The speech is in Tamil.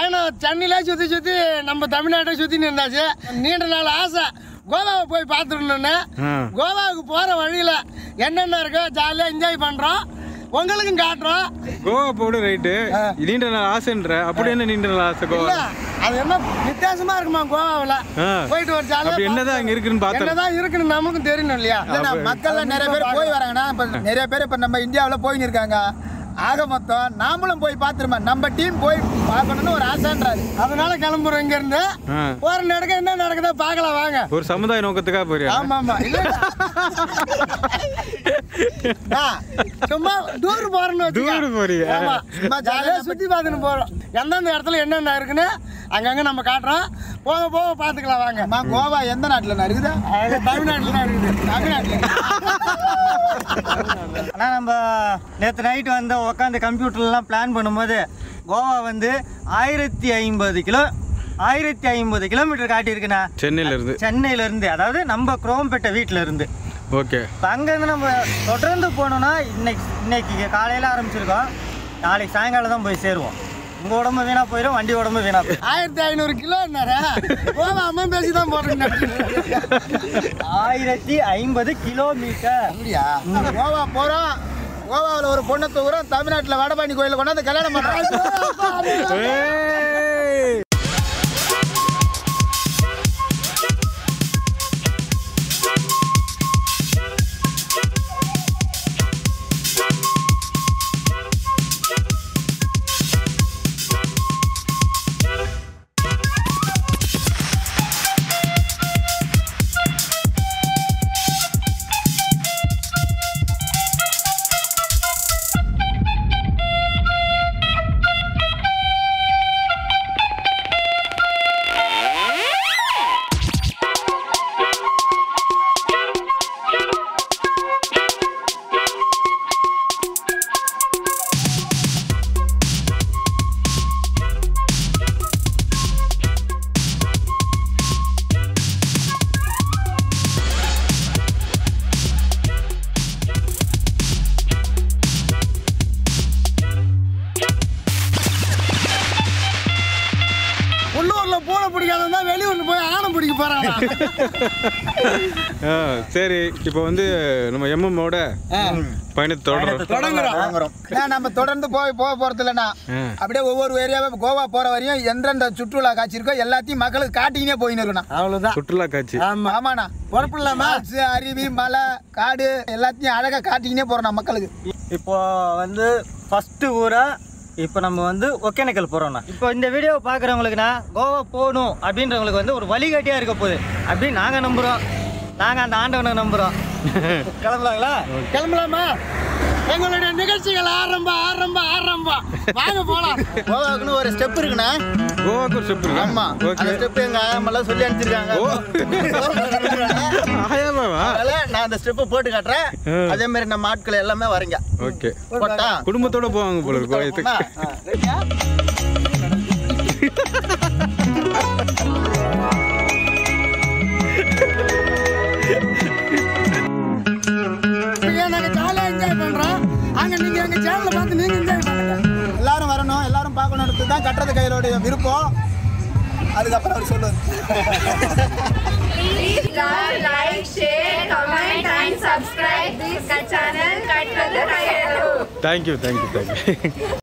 கல்யாணம் சென்னையிலே சுற்றி சுற்றி நம்ம தமிழ்நாட்டை சுற்றி இருந்தாச்சு நீண்ட நாள் ஆசை கோவாவை போய் பார்த்துடணுன்னு ஆ. கோவாவுக்கு போகிற வழியில் என்னென்ன இருக்கோ ஜாலியாக என்ஜாய் பண்ணுறோம் உங்களுக்கும் காட்டுறோம் கோவா போடு ரைட்டு நீண்ட நாள் ஆசைன்ற அப்படி என்ன நீண்ட நாள் ஆசை கோவா இல்ல, அது என்ன வித்தியாசமா இருக்குமா கோவாவில் ஆ. போயிட்டு ஒரு அப்படி ஜாலியாக என்னதான் அங்க இருக்குன்னு பார்த்தேன் என்னதான் இருக்குன்னு நமக்கும் தெரியணும் இல்லையா இல்லைண்ணா மக்கள்லாம் நிறைய பேர் போய் வராங்கண்ணா இப்போ நிறைய பேர் இப்போ நம்ம இந்தியாவில் போயின்னு இருக்காங்க ஆக மொத்தம் நாமளும் போய் பார்த்துருமா நம்ம டீம் போய் பார்க்கணும்னு ஒரு ஆசைன்றாரு அதனால கிளம்புறோம் இங்க இருந்து ஆ. போற நடக்க என்ன நடக்குதோ பார்க்கலாம் வாங்க ஒரு சமுதாய நோக்கத்துக்காக போறியா ஆமா ஆமா இல்ல ஆ, சும்மா டூர் போறோம்னு வச்சுக்க. டூர் போறியா? ஆமா சும்மா ஜாலியா சுத்தி பார்த்துன்னு போறோம் எந்தெந்த இடத்துல என்னென்ன இருக்குன்னு அங்கங்க நம்ம காட்டுறோம் போக போக பாத்துக்கலாம் வாங்க அம்மா கோவா எந்த நாட்டில் இருக்குதா அது தமிழ்நாட்டுல தான் இருக்குது தமிழ்நாட்டில் ஆனால் நம்ம நேற்று நைட்டு வந்து உட்காந்து கம்ப்யூட்டர்லாம் பிளான் பண்ணும்போது கோவா வந்து ஆயிரத்தி ஐம்பது கிலோ ஆயிரத்தி ஐம்பது கிலோமீட்டர் காட்டியிருக்குண்ணா சென்னையில இருந்து சென்னையில இருந்து அதாவது நம்ம குரோம்பேட்டை வீட்டில் இருந்து ஓகே இப்போ அங்கேருந்து நம்ம தொடர்ந்து போனோம்னா இன்னைக்கு இன்னைக்கு காலையில் ஆரம்பிச்சிருக்கோம் நாளைக்கு சாயங்காலம் தான் போய் சேருவோம் உங்கள் உடம்பு வீணாக போயிடும் வண்டி உடம்பு வீணாக போயிடும் ஆயிரத்தி ஐநூறு கிலோ போவா அம்மா பேசி தான் போறேன் ஆயிரத்தி ஐம்பது கிலோமீட்டர் அப்படியா கோவா போகிறோம் கோவாவில் ஒரு பொண்ணை தூக்குறோம் தமிழ்நாட்டில் வடபாண்டி கோயிலில் கொண்டாந்து கல்யாணம் பண்ணுறோம் ஏய்! உள்ளூர்ல பூனை பிடிக்காதவன் வெளியூர்ல போய் ஆணை பிடிக்க போறாங்க ஆ, சரி இப்போ வந்து நம்ம எம்எம்மோட பயணத்தை தொடரும் தொடங்குறோம் ஏன் நம்ம தொடர்ந்து போய் போக போறது இல்லைண்ணா ஆ. அப்படியே ஒவ்வொரு ஏரியாவை கோவா போற வரையும் எந்தெந்த சுற்றுலா காட்சி இருக்கோ எல்லாத்தையும் மக்களுக்கு காட்டிக்கினே போயின்னு இருக்கணும் அவ்வளவுதான் சுற்றுலா காட்சி ஆமா ஆமாண்ணா பொறுப்பு இல்லாம ஆற்று அருவி மலை காடு எல்லாத்தையும் அழகா காட்டிக்கினே போறோம் மக்களுக்கு இப்போ வந்து ஃபஸ்ட்டு ஊராக இப்போ நம்ம வந்து ஒகேனக்கல் போகிறோம்ண்ணா இப்போ இந்த வீடியோவை பார்க்குறவங்களுக்குண்ணா கோவா போகணும் அப்படின்றவங்களுக்கு வந்து ஒரு வழிகாட்டியாக இருக்க போகுது அப்படின்னு நாங்கள் நம்புகிறோம் நாங்கள் அந்த ஆண்டவனை நம்புகிறோம் கிளம்பலாங்களா கிளம்பலாமா எங்களுடைய நிகழ்ச்சிகள் ஆரம்பம் ஆரம்பம் ஆரம்பம் வாங்க போலாம் கோவாக்குன்னு ஒரு ஸ்டெப் இருக்குண்ணா கோவாக்கு ஒரு ஸ்டெப் இருக்கு ஆமா அந்த ஓகே ஸ்டெப் எங்க ஆயமெல்லாம் சொல்லி அனுப்பிச்சிருக்காங்க ஓ. ஆயாமாவா அதனால நான் அந்த ஸ்டெப்பை போட்டு காட்டுறேன் ஆ. அதே மாதிரி நம்ம ஆட்கள் எல்லாமே வரீங்க ஓகே போட்டா குடும்பத்தோட போவாங்க போல இருக்கு கோயத்துக்கு ஆ, ரெடியா? இங்க நாங்க ஜாலியா என்ஜாய் பண்றோம் அங்க நீங்க எங்க சேனலை பார்த்து நீங்க என்ஜாய் பண்ணுங்க எல்லாரும் வரணும் எல்லாரும் பார்க்கணுன்றது தான் கட்டுறது கையிலோடைய விருப்பம் அதுக்கப்புறம் அவர் சொல்லுவார் Please love, like, share, comment and subscribe this channel Katrathu Kayalu. Thank you thank you thank you